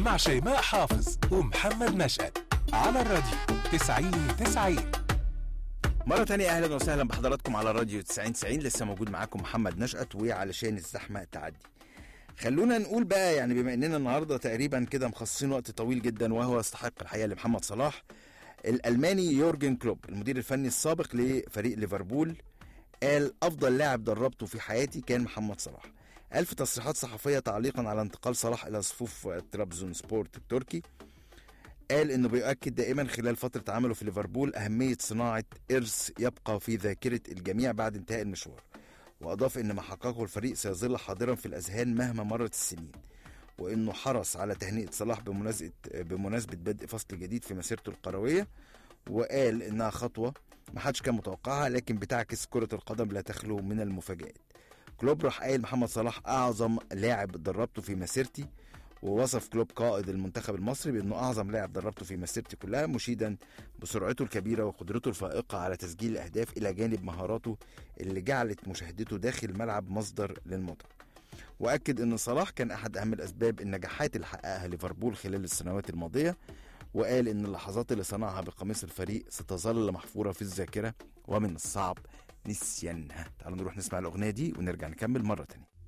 مع شيماء حافظ ومحمد نشأت على الراديو 90 90 مرة تانية أهلا وسهلا بحضراتكم على راديو 90 90 لسه موجود معاكم محمد نشأت وعلشان الزحمة تعدي خلونا نقول بقى يعني بما اننا النهارده تقريبا كده مخصصين وقت طويل جدا وهو يستحق الحقيقه لمحمد صلاح الالماني يورجن كلوب المدير الفني السابق لفريق ليفربول قال افضل لاعب دربته في حياتي كان محمد صلاح قال في تصريحات صحفيه تعليقا على انتقال صلاح الى صفوف ترابزون سبورت التركي قال انه بيؤكد دائما خلال فتره عمله في ليفربول اهميه صناعه ارث يبقى في ذاكره الجميع بعد انتهاء المشوار واضاف ان ما حققه الفريق سيظل حاضرا في الاذهان مهما مرت السنين وانه حرص على تهنئه صلاح بمناسبه بمناسبه بدء فصل جديد في مسيرته الكرويه وقال انها خطوه ما حدش كان متوقعها لكن بتعكس كره القدم لا تخلو من المفاجات كلوب راح قايل محمد صلاح اعظم لاعب دربته في مسيرتي ووصف كلوب قائد المنتخب المصري بانه اعظم لاعب دربته في مسيرتي كلها مشيدا بسرعته الكبيره وقدرته الفائقه على تسجيل الاهداف الى جانب مهاراته اللي جعلت مشاهدته داخل الملعب مصدر للمتعه واكد ان صلاح كان احد اهم الاسباب النجاحات اللي حققها ليفربول خلال السنوات الماضيه وقال ان اللحظات اللي صنعها بقميص الفريق ستظل محفوره في الذاكره ومن الصعب نسيانها تعالوا نروح نسمع الاغنيه دي ونرجع نكمل مره تانية